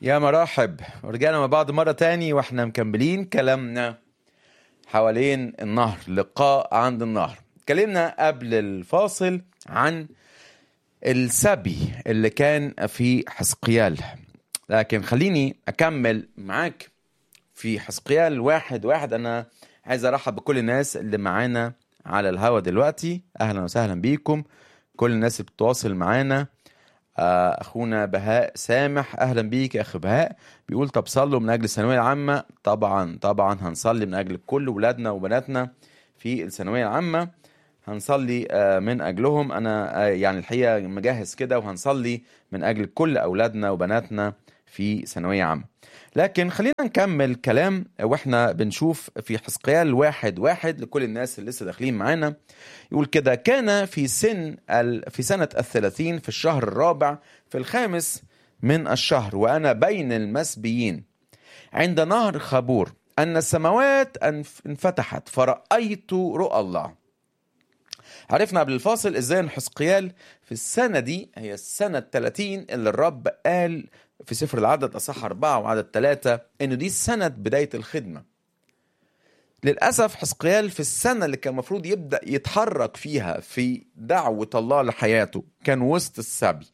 يا مرحب ورجعنا مع بعض مرة تاني واحنا مكملين كلامنا حوالين النهر لقاء عند النهر اتكلمنا قبل الفاصل عن السبي اللي كان في حسقيال لكن خليني أكمل معاك في حسقيال واحد واحد أنا عايز أرحب بكل الناس اللي معانا على الهوا دلوقتي أهلا وسهلا بيكم كل الناس اللي بتتواصل معانا آه، اخونا بهاء سامح اهلا بيك يا اخ بهاء بيقول طب صلوا من اجل الثانويه العامه طبعا طبعا هنصلي من اجل كل ولادنا وبناتنا في الثانويه العامه هنصلي آه، من اجلهم انا آه، يعني الحقيقه مجهز كده وهنصلي من اجل كل اولادنا وبناتنا في ثانويه عامه لكن خلينا نكمل كلام واحنا بنشوف في حسقيال واحد واحد لكل الناس اللي لسه داخلين معانا يقول كده كان في سن ال... في سنة الثلاثين في الشهر الرابع في الخامس من الشهر وأنا بين المسبيين عند نهر خابور أن السماوات أنف- انفتحت فرأيت رؤى الله عرفنا قبل الفاصل ازاي ان حسقيال في السنة دي هي السنة الثلاثين اللي الرب قال في سفر العدد أصح أربعة وعدد ثلاثة إنه دي سنة بداية الخدمة للأسف حسقيال في السنة اللي كان المفروض يبدأ يتحرك فيها في دعوة الله لحياته كان وسط السبي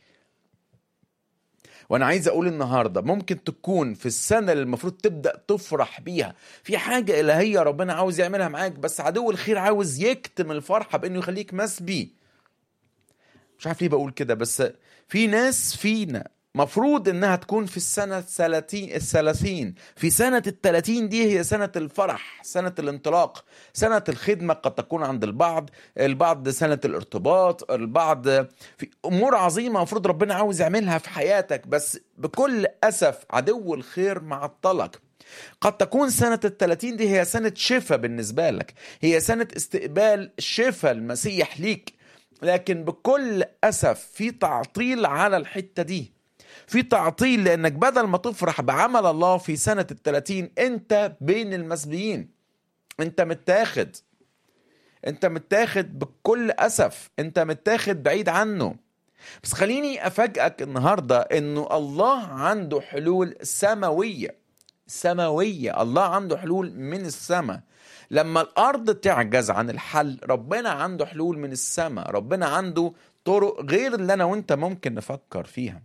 وانا عايز اقول النهارده ممكن تكون في السنه اللي المفروض تبدا تفرح بيها في حاجه الهيه ربنا عاوز يعملها معاك بس عدو الخير عاوز يكتم الفرحه بانه يخليك مسبي مش عارف ليه بقول كده بس في ناس فينا مفروض انها تكون في السنة الثلاثين الثلاثين في سنة الثلاثين دي هي سنة الفرح سنة الانطلاق سنة الخدمة قد تكون عند البعض البعض سنة الارتباط البعض في امور عظيمة مفروض ربنا عاوز يعملها في حياتك بس بكل اسف عدو الخير معطلك قد تكون سنة الثلاثين دي هي سنة شفاء بالنسبة لك هي سنة استقبال شفاء المسيح ليك لكن بكل أسف في تعطيل على الحتة دي في تعطيل لأنك بدل ما تفرح بعمل الله في سنة الثلاثين أنت بين المسبيين أنت متاخد أنت متاخد بكل أسف أنت متاخد بعيد عنه بس خليني أفاجئك النهاردة أنه الله عنده حلول سماوية سماوية الله عنده حلول من السماء لما الأرض تعجز عن الحل ربنا عنده حلول من السماء ربنا عنده طرق غير اللي أنا وأنت ممكن نفكر فيها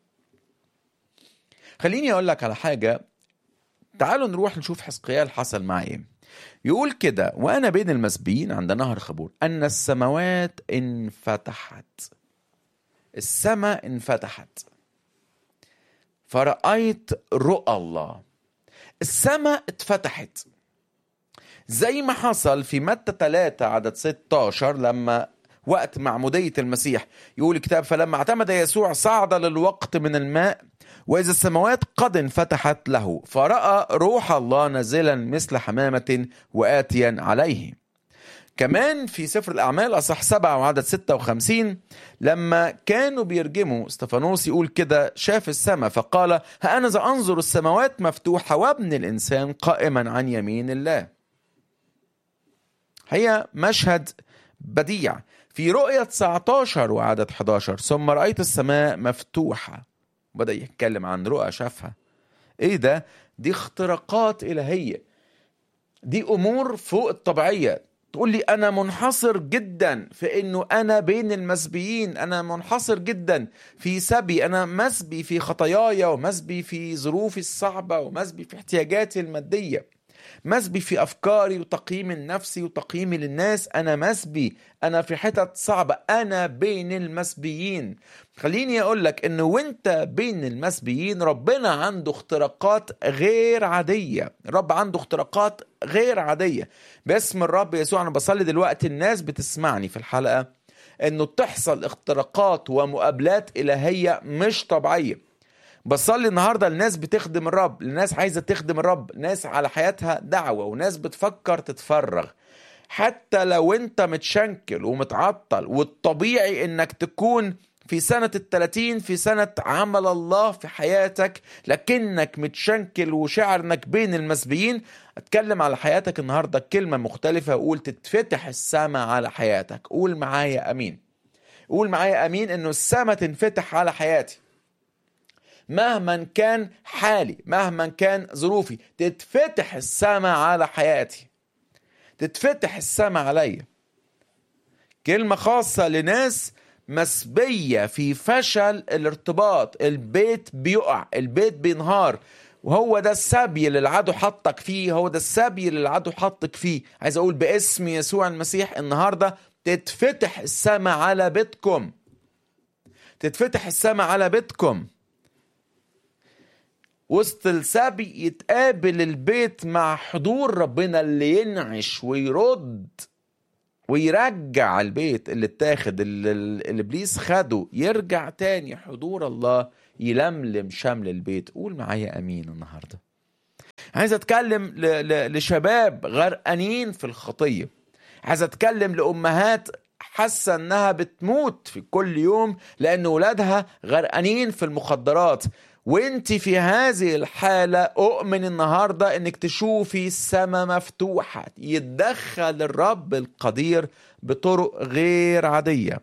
خليني أقول لك على حاجة تعالوا نروح نشوف حسقيال حصل معاه ايه يقول كده وأنا بين المسبيين عند نهر خبور أن السماوات انفتحت السماء انفتحت فرأيت رؤى الله السماء اتفتحت زي ما حصل في متى 3 عدد 16 لما وقت معمودية المسيح يقول الكتاب فلما اعتمد يسوع صعد للوقت من الماء وإذا السماوات قد انفتحت له فرأى روح الله نازلا مثل حمامة وآتيا عليه كمان في سفر الأعمال أصح سبعة وعدد ستة وخمسين لما كانوا بيرجموا استفانوس يقول كده شاف السماء فقال ها أنا ذا أنظر السماوات مفتوحة وابن الإنسان قائما عن يمين الله هي مشهد بديع في رؤية 19 وعدد 11 ثم رأيت السماء مفتوحة بدأ يتكلم عن رؤى شافها ايه ده دي اختراقات إلهية دي أمور فوق الطبيعية تقول لي أنا منحصر جدا في إنه أنا بين المسبيين أنا منحصر جدا في سبي أنا مسبي في خطاياي ومسبي في ظروفي الصعبة ومسبي في احتياجاتي المادية مسبي في أفكاري وتقييمي النفسي وتقييمي للناس أنا مسبي أنا في حتت صعبة أنا بين المسبيين خليني أقول لك إنه وأنت بين المسبيين ربنا عنده اختراقات غير عادية الرب عنده اختراقات غير عادية باسم الرب يسوع أنا بصلي دلوقتي الناس بتسمعني في الحلقة إنه تحصل اختراقات ومقابلات إلهية مش طبيعية بصلي النهارده لناس بتخدم الرب لناس عايزه تخدم الرب ناس على حياتها دعوه وناس بتفكر تتفرغ حتى لو انت متشنكل ومتعطل والطبيعي انك تكون في سنة التلاتين في سنة عمل الله في حياتك لكنك متشنكل وشعر انك بين المسبيين اتكلم على حياتك النهاردة كلمة مختلفة وقول تتفتح السماء على حياتك قول معايا امين قول معايا امين انه السماء تنفتح على حياتي مهما كان حالي مهما كان ظروفي تتفتح السماء على حياتي تتفتح السماء عليا كلمة خاصة لناس مسبية في فشل الارتباط البيت بيقع البيت بينهار وهو ده السبي اللي العدو حطك فيه هو ده السبي اللي العدو حطك فيه عايز اقول باسم يسوع المسيح النهارده تتفتح السماء على بيتكم تتفتح السماء على بيتكم وسط السبي يتقابل البيت مع حضور ربنا اللي ينعش ويرد ويرجع البيت اللي اتاخد اللي اللي ابليس خده يرجع تاني حضور الله يلملم شمل البيت قول معايا امين النهارده عايز اتكلم ل- ل- لشباب غرقانين في الخطيه عايز اتكلم لامهات حاسه انها بتموت في كل يوم لان ولادها غرقانين في المخدرات وانت في هذه الحالة اؤمن النهاردة انك تشوفي السماء مفتوحة يتدخل الرب القدير بطرق غير عادية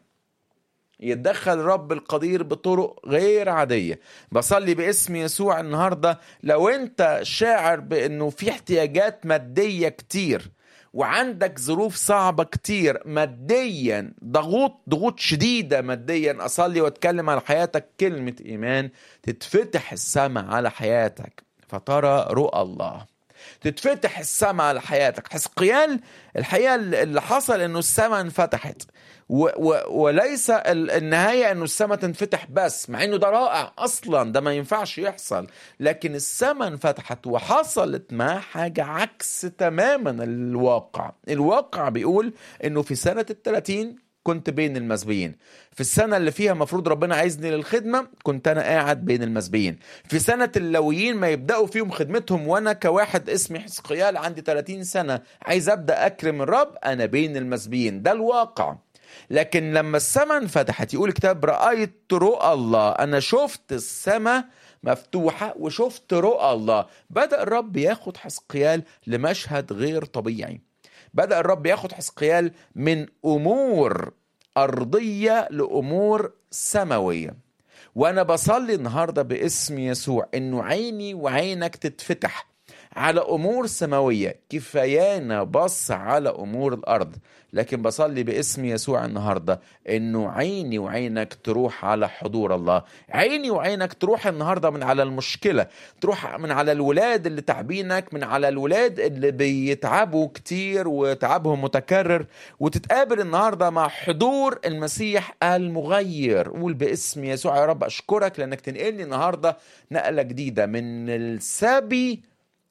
يتدخل الرب القدير بطرق غير عادية بصلي باسم يسوع النهاردة لو انت شاعر بانه في احتياجات مادية كتير وعندك ظروف صعبة كتير ماديا ضغوط ضغوط شديدة ماديا أصلي وأتكلم على حياتك كلمة إيمان تتفتح السماء على حياتك فترى رؤى الله تتفتح السماء على حياتك حسقيال الحقيقة اللي حصل انه السماء انفتحت و و وليس ال- النهاية انه السماء تنفتح بس مع انه ده رائع اصلا ده ما ينفعش يحصل لكن السماء انفتحت وحصلت ما حاجة عكس تماما الواقع الواقع بيقول انه في سنة الثلاثين كنت بين المسبيين في السنة اللي فيها مفروض ربنا عايزني للخدمة كنت أنا قاعد بين المسبيين في سنة اللويين ما يبدأوا فيهم خدمتهم وأنا كواحد اسمي حسقيال عندي 30 سنة عايز أبدأ أكرم الرب أنا بين المسبيين ده الواقع لكن لما السماء انفتحت يقول الكتاب رأيت رؤى الله أنا شفت السماء مفتوحة وشفت رؤى الله بدأ الرب ياخد حسقيال لمشهد غير طبيعي بدأ الرب ياخد حسقيال من أمور أرضية لأمور سماوية وأنا بصلي النهاردة باسم يسوع إنه عيني وعينك تتفتح على أمور سماوية كفايانا بص على أمور الأرض لكن بصلي باسم يسوع النهاردة إنه عيني وعينك تروح على حضور الله عيني وعينك تروح النهاردة من على المشكلة تروح من على الولاد اللي تعبينك من على الولاد اللي بيتعبوا كتير وتعبهم متكرر وتتقابل النهاردة مع حضور المسيح المغير قول باسم يسوع يا رب أشكرك لأنك تنقلني النهاردة نقلة جديدة من السبي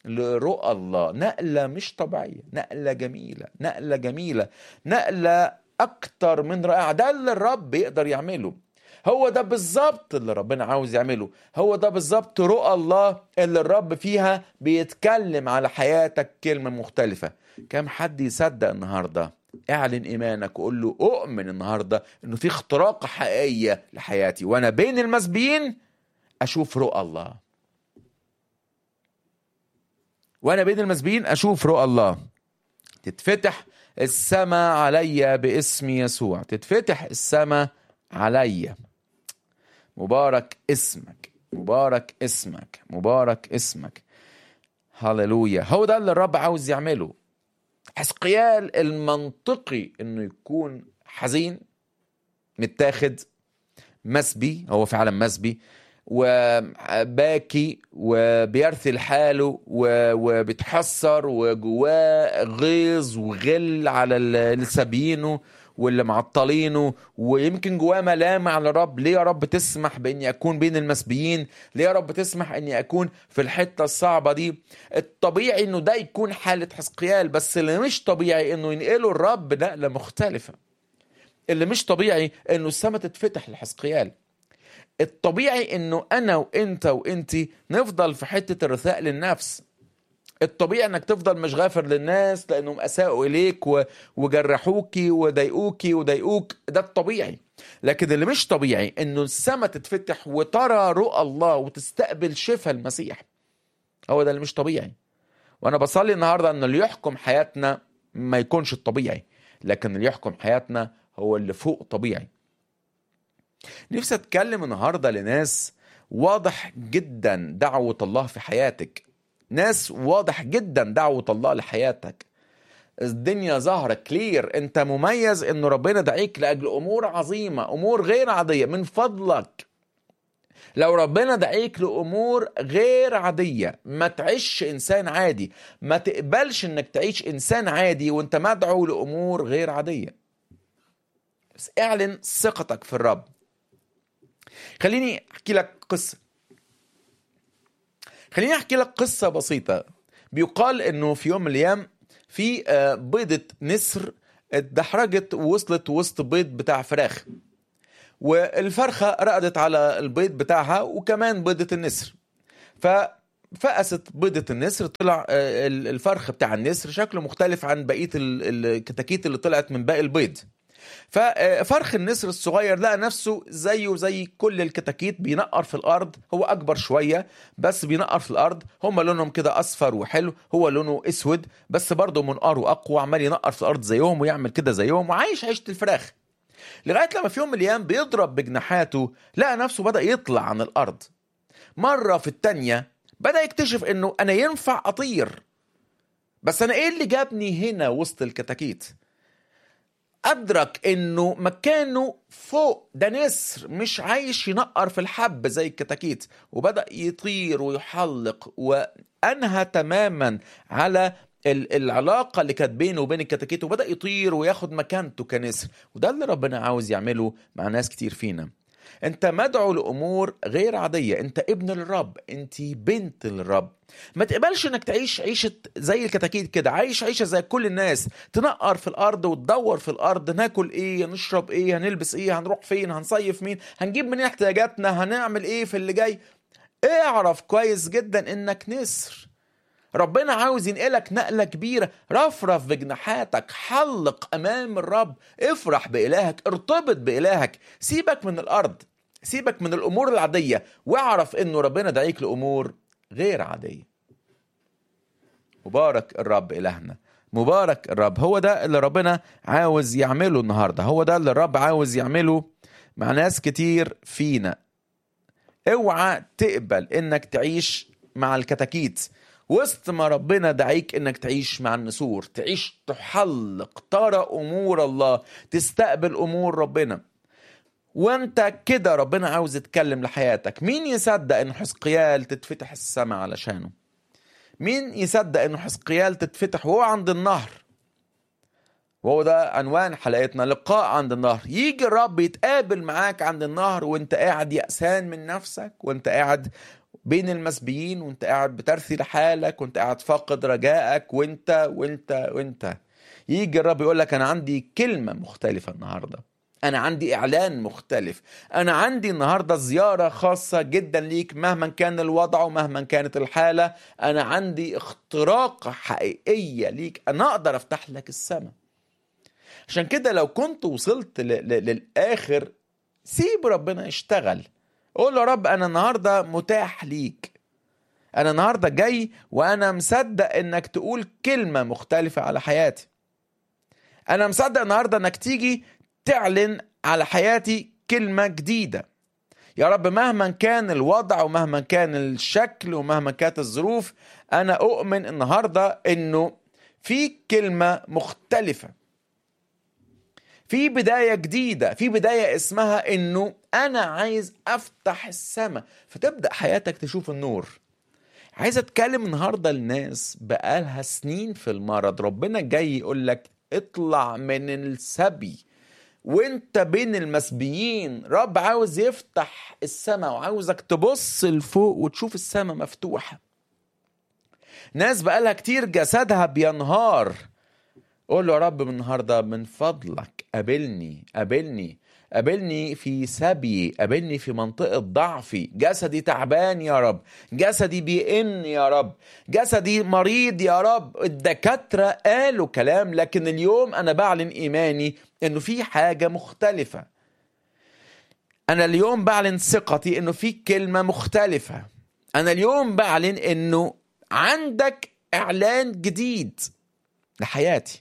لرؤى الله نقلة مش طبيعية نقلة جميلة نقلة جميلة نقلة أكتر من رائعة ده اللي الرب يقدر يعمله هو ده بالظبط اللي ربنا عاوز يعمله هو ده بالظبط رؤى الله اللي الرب فيها بيتكلم على حياتك كلمة مختلفة كم حد يصدق النهاردة اعلن ايمانك وقول له اؤمن النهارده انه في اختراق حقيقيه لحياتي وانا بين المسبيين اشوف رؤى الله وانا بين المسبيين اشوف رؤى الله تتفتح السماء عليا باسم يسوع تتفتح السماء عليا مبارك اسمك مبارك اسمك مبارك اسمك هللويا هو ده اللي الرب عاوز يعمله حسقيال المنطقي انه يكون حزين متاخد مسبي هو فعلا مسبي وباكي وبيرثل حاله و- وبيتحسر وجواه غيظ وغل على اللي سابينه واللي معطلينه ويمكن جواه ملامة على الرب ليه يا رب تسمح باني اكون بين المسبيين ليه يا رب تسمح اني اكون في الحتة الصعبة دي الطبيعي انه ده يكون حالة حسقيال بس اللي مش طبيعي انه ينقله الرب نقلة مختلفة اللي مش طبيعي انه السماء تتفتح لحسقيال الطبيعي انه انا وانت وانتي نفضل في حته الرثاء للنفس الطبيعي انك تفضل مش غافر للناس لانهم اساءوا اليك و- وجرحوكي وضايقوكي وضايقوك ده الطبيعي لكن اللي مش طبيعي انه السماء تتفتح وترى رؤى الله وتستقبل شفاء المسيح هو ده اللي مش طبيعي وانا بصلي النهارده ان اللي يحكم حياتنا ما يكونش الطبيعي لكن اللي يحكم حياتنا هو اللي فوق طبيعي نفسي اتكلم النهارده لناس واضح جدا دعوة الله في حياتك ناس واضح جدا دعوة الله لحياتك الدنيا ظاهرة كلير انت مميز ان ربنا دعيك لاجل امور عظيمة امور غير عادية من فضلك لو ربنا دعيك لامور غير عادية ما تعيش انسان عادي ما تقبلش انك تعيش انسان عادي وانت مدعو لامور غير عادية بس اعلن ثقتك في الرب خليني احكي لك قصة خليني احكي لك قصة بسيطة بيقال انه في يوم من الايام في آه، بيضة نسر اتدحرجت ووصلت وسط بيض بتاع فراخ والفرخة رقدت على البيض بتاعها وكمان بيضة النسر ففقست بيضة النسر طلع آه، الفرخ بتاع النسر شكله مختلف عن بقية ال- الكتاكيت اللي طلعت من باقي البيض ففرخ النسر الصغير لقى نفسه زيه زي كل الكتاكيت بينقر في الارض هو اكبر شويه بس بينقر في الارض هم لونهم كده اصفر وحلو هو لونه اسود بس برضه منقاره اقوى عمال ينقر في الارض زيهم ويعمل كده زيهم وعايش عيشه الفراخ لغايه لما في يوم من الايام بيضرب بجناحاته لقى نفسه بدا يطلع عن الارض مره في التانيه بدا يكتشف انه انا ينفع اطير بس انا ايه اللي جابني هنا وسط الكتاكيت أدرك إنه مكانه فوق ده نسر مش عايش ينقر في الحب زي الكتاكيت وبدأ يطير ويحلق وأنهى تماما على ال- العلاقة اللي كانت بينه وبين الكتاكيت وبدأ يطير وياخد مكانته كنسر وده اللي ربنا عاوز يعمله مع ناس كتير فينا انت مدعو لامور غير عاديه انت ابن للرب انت بنت للرب ما تقبلش انك تعيش عيشه زي الكتاكيت كده عايش عيشه زي كل الناس تنقر في الارض وتدور في الارض ناكل ايه نشرب ايه هنلبس ايه هنروح فين هنصيف مين هنجيب منين احتياجاتنا هنعمل ايه في اللي جاي اعرف كويس جدا انك نسر ربنا عاوز ينقلك نقلة كبيرة رفرف بجناحاتك حلق أمام الرب افرح بإلهك ارتبط بإلهك سيبك من الأرض سيبك من الأمور العادية واعرف إنه ربنا دعيك لأمور غير عادية مبارك الرب إلهنا مبارك الرب هو ده اللي ربنا عاوز يعمله النهاردة هو ده اللي الرب عاوز يعمله مع ناس كتير فينا اوعى تقبل انك تعيش مع الكتاكيت وسط ما ربنا دعيك انك تعيش مع النسور تعيش تحلق ترى امور الله تستقبل امور ربنا وانت كده ربنا عاوز يتكلم لحياتك مين يصدق ان حزقيال تتفتح السماء علشانه مين يصدق ان حزقيال تتفتح وهو عند النهر وهو ده عنوان حلقتنا لقاء عند النهر يجي الرب يتقابل معاك عند النهر وانت قاعد يأسان من نفسك وانت قاعد بين المسبيين وانت قاعد بترثي لحالك وانت قاعد فاقد رجائك وانت وانت وانت يجي الرب يقول لك انا عندي كلمة مختلفة النهاردة انا عندي اعلان مختلف انا عندي النهارده زياره خاصه جدا ليك مهما كان الوضع ومهما كانت الحاله انا عندي اختراق حقيقيه ليك انا اقدر افتح لك السماء عشان كده لو كنت وصلت ل- ل- للاخر سيب ربنا يشتغل قول له يا رب انا النهارده متاح ليك انا النهارده جاي وانا مصدق انك تقول كلمه مختلفه على حياتي انا مصدق النهارده انك تيجي تعلن على حياتي كلمه جديده يا رب مهما كان الوضع ومهما كان الشكل ومهما كانت الظروف انا اؤمن النهارده انه في كلمه مختلفه في بداية جديدة في بداية اسمها انه انا عايز افتح السماء فتبدأ حياتك تشوف النور عايز اتكلم النهاردة لناس بقالها سنين في المرض ربنا جاي يقول لك اطلع من السبي وانت بين المسبيين رب عاوز يفتح السماء وعاوزك تبص لفوق وتشوف السماء مفتوحة ناس بقالها كتير جسدها بينهار قول له يا رب من النهارده من فضلك قابلني قابلني قابلني في سبي قابلني في منطقة ضعفي جسدي تعبان يا رب جسدي بيئن يا رب جسدي مريض يا رب الدكاترة قالوا كلام لكن اليوم أنا بعلن إيماني إنه في حاجة مختلفة أنا اليوم بعلن ثقتي إنه في كلمة مختلفة أنا اليوم بعلن إنه عندك إعلان جديد لحياتي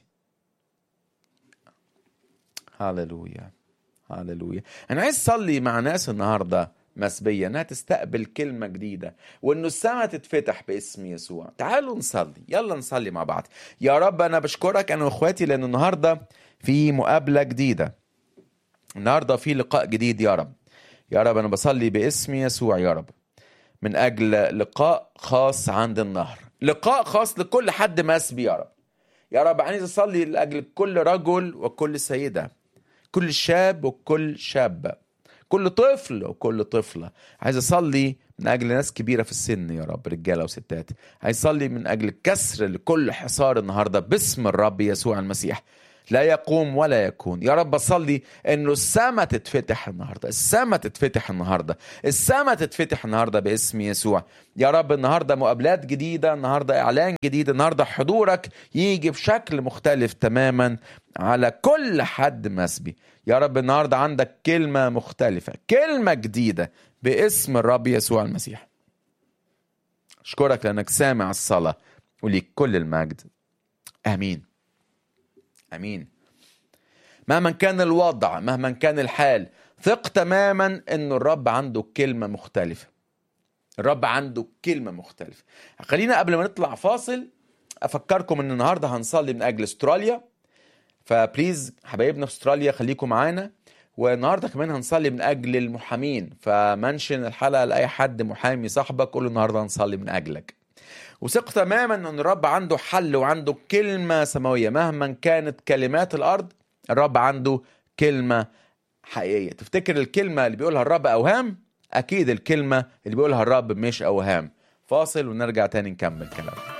هاللويا هاللويا انا عايز اصلي مع ناس النهارده مسبية انها تستقبل كلمة جديدة وانه السماء تتفتح باسم يسوع تعالوا نصلي يلا نصلي مع بعض يا رب انا بشكرك انا واخواتي لان النهاردة في مقابلة جديدة النهاردة في لقاء جديد يا رب يا رب انا بصلي باسم يسوع يا رب من اجل لقاء خاص عند النهر لقاء خاص لكل حد مسبي يا رب يا رب عايز اصلي لاجل كل رجل وكل سيده كل شاب وكل شابه كل طفل وكل طفله عايز اصلي من اجل ناس كبيره في السن يا رب رجاله وستات عايز اصلي من اجل كسر لكل حصار النهارده باسم الرب يسوع المسيح لا يقوم ولا يكون يا رب اصلي انه السماء تتفتح النهارده السماء تتفتح النهارده السماء تتفتح النهارده باسم يسوع يا رب النهارده مقابلات جديده النهارده اعلان جديد النهارده حضورك يجي بشكل مختلف تماما على كل حد مسبي يا رب النهارده عندك كلمه مختلفه كلمه جديده باسم الرب يسوع المسيح اشكرك لانك سامع الصلاه وليك كل المجد امين امين مهما كان الوضع مهما كان الحال ثق تماما ان الرب عنده كلمه مختلفه الرب عنده كلمه مختلفه خلينا قبل ما نطلع فاصل افكركم ان النهارده هنصلي من اجل استراليا فبليز حبايبنا في استراليا خليكم معانا والنهارده كمان هنصلي من اجل المحامين فمنشن الحلقه لاي حد محامي صاحبك قول له النهارده هنصلي من اجلك وثق تماما ان الرب عنده حل وعنده كلمه سماويه مهما كانت كلمات الارض الرب عنده كلمه حقيقيه تفتكر الكلمه اللي بيقولها الرب اوهام اكيد الكلمه اللي بيقولها الرب مش اوهام فاصل ونرجع تاني نكمل كلامنا